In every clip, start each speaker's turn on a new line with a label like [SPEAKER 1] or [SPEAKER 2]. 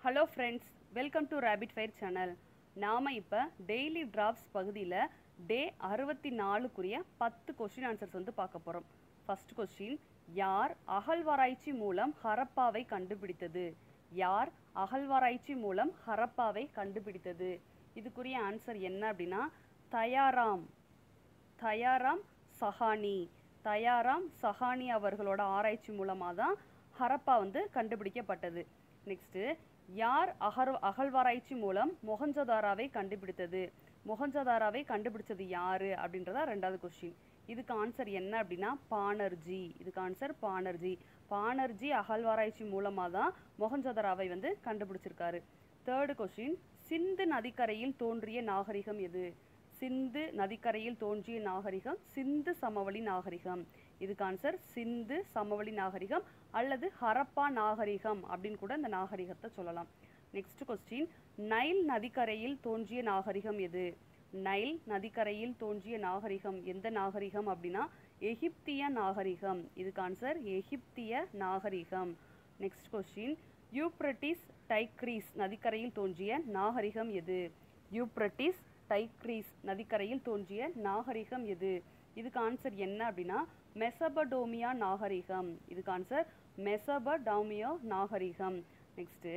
[SPEAKER 1] hello friends welcome to rapid fire channel நாம் இப்போ daily drops பகுதியில் டே அறுபத்தி நாலுக்குரிய பத்து கொஸ்டின் ஆன்சர்ஸ் வந்து பார்க்க போகிறோம் ஃபர்ஸ்ட் கொஸ்டின் யார் அகழ்வாராய்ச்சி மூலம் ஹரப்பாவை கண்டுபிடித்தது யார் அகழ்வாராய்ச்சி மூலம் ஹரப்பாவை கண்டுபிடித்தது இதுக்குரிய ஆன்சர் என்ன அப்படின்னா தயாராம் தயாராம் சஹானி தயாராம் சஹானி அவர்களோட ஆராய்ச்சி மூலமாக தான் ஹரப்பா வந்து கண்டுபிடிக்கப்பட்டது நெக்ஸ்ட்டு யார் அகர் அகழ்வாராய்ச்சி மூலம் மொஹஞ்சதாராவை கண்டுபிடித்தது மொஹஞ்சதாராவை கண்டுபிடிச்சது யாரு அப்படின்றதா ரெண்டாவது கொஸ்டின் இதுக்கு ஆன்சர் என்ன அப்படின்னா பானர்ஜி இதுக்கு ஆன்சர் பானர்ஜி பானர்ஜி அகழ்வாராய்ச்சி மூலமாக தான் மொஹஞ்சதாராவை வந்து கண்டுபிடிச்சிருக்காரு தேர்டு கொஸ்டின் சிந்து நதிக்கரையில் தோன்றிய நாகரிகம் எது சிந்து நதிக்கரையில் தோன்றிய நாகரிகம் சிந்து சமவெளி நாகரிகம் இதுக்கு ஆன்சர் சிந்து சமவெளி நாகரிகம் அல்லது ஹரப்பா நாகரிகம் அப்படின்னு கூட இந்த நாகரிகத்தை சொல்லலாம் நெக்ஸ்ட் கொஸ்டின் நைல் நதிக்கரையில் தோன்றிய நாகரிகம் எது நைல் நதிக்கரையில் தோன்றிய நாகரிகம் எந்த நாகரிகம் அப்படின்னா எகிப்திய நாகரிகம் இதுக்கு ஆன்சர் எகிப்திய நாகரிகம் நெக்ஸ்ட் கொஸ்டின் யூப்ரட்டிஸ் டைக்ரீஸ் நதிக்கரையில் தோன்றிய நாகரிகம் எது யூப்ரட்டிஸ் டைக்ரீஸ் நதிக்கரையில் தோன்றிய நாகரிகம் எது இதுக்கு ஆன்சர் என்ன அப்படின்னா மெசபடோமியா நாகரிகம் இதுக்கு ஆன்சர் மெசபடோமியோ நாகரிகம் நெக்ஸ்ட்டு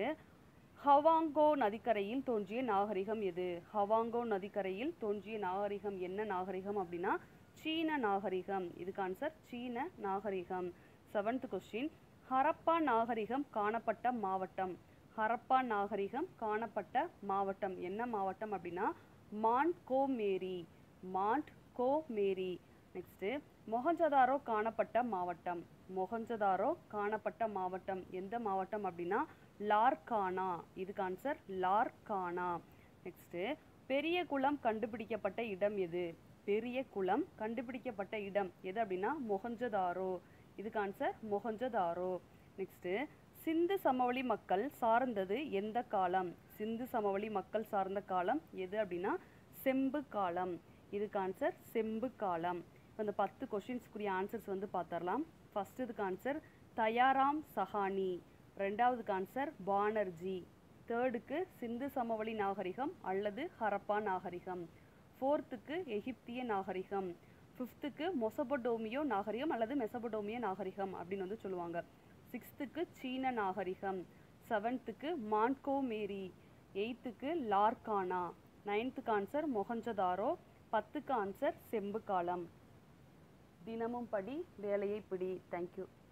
[SPEAKER 1] ஹவாங்கோ நதிக்கரையில் தோன்றிய நாகரிகம் எது ஹவாங்கோ நதிக்கரையில் தோன்றிய நாகரிகம் என்ன நாகரிகம் அப்படின்னா சீன நாகரிகம் இதுக்கு ஆன்சர் சீன நாகரிகம் செவன்த் கொஸ்டின் ஹரப்பா நாகரிகம் காணப்பட்ட மாவட்டம் ஹரப்பா நாகரிகம் காணப்பட்ட மாவட்டம் என்ன மாவட்டம் அப்படின்னா மாண்ட் கோ மேரி மாண்ட் கோ மேரி நெக்ஸ்ட்டு மொஹஞ்சதாரோ காணப்பட்ட மாவட்டம் மொஹஞ்சதாரோ காணப்பட்ட மாவட்டம் எந்த மாவட்டம் அப்படின்னா லார்கானா இதுக்கு ஆன்சர் லார்கானா நெக்ஸ்ட்டு பெரிய குளம் கண்டுபிடிக்கப்பட்ட இடம் எது பெரிய குளம் கண்டுபிடிக்கப்பட்ட இடம் எது அப்படின்னா மொஹஞ்சதாரோ இதுக்கு ஆன்சர் மொஹஞ்சதாரோ நெக்ஸ்ட்டு சிந்து சமவெளி மக்கள் சார்ந்தது எந்த காலம் சிந்து சமவெளி மக்கள் சார்ந்த காலம் எது அப்படின்னா செம்பு காலம் இதுக்கு ஆன்சர் செம்பு காலம் இப்போ இந்த பத்து கொஷின்ஸ்க்குரிய ஆன்சர்ஸ் வந்து பார்த்துடலாம் ஃபர்ஸ்ட் இதுக்கு ஆன்சர் தயாராம் சஹானி ரெண்டாவதுக்கு ஆன்சர் பானர்ஜி தேர்டுக்கு சிந்து சமவெளி நாகரிகம் அல்லது ஹரப்பா நாகரிகம் ஃபோர்த்துக்கு எகிப்திய நாகரிகம் ஃபிஃப்த்துக்கு மொசபடோமியோ நாகரிகம் அல்லது மெசபடோமியோ நாகரிகம் அப்படின்னு வந்து சொல்லுவாங்க சிக்ஸ்த்துக்கு சீன நாகரிகம் செவன்த்துக்கு மான்கோ மேரி எயித்துக்கு லார்கானா நைன்த்துக்கு ஆன்சர் மொஹஞ்சதாரோ பத்துக்கு ஆன்சர் செம்பு காலம் தினமும் படி வேலையை பிடி தேங்க்யூ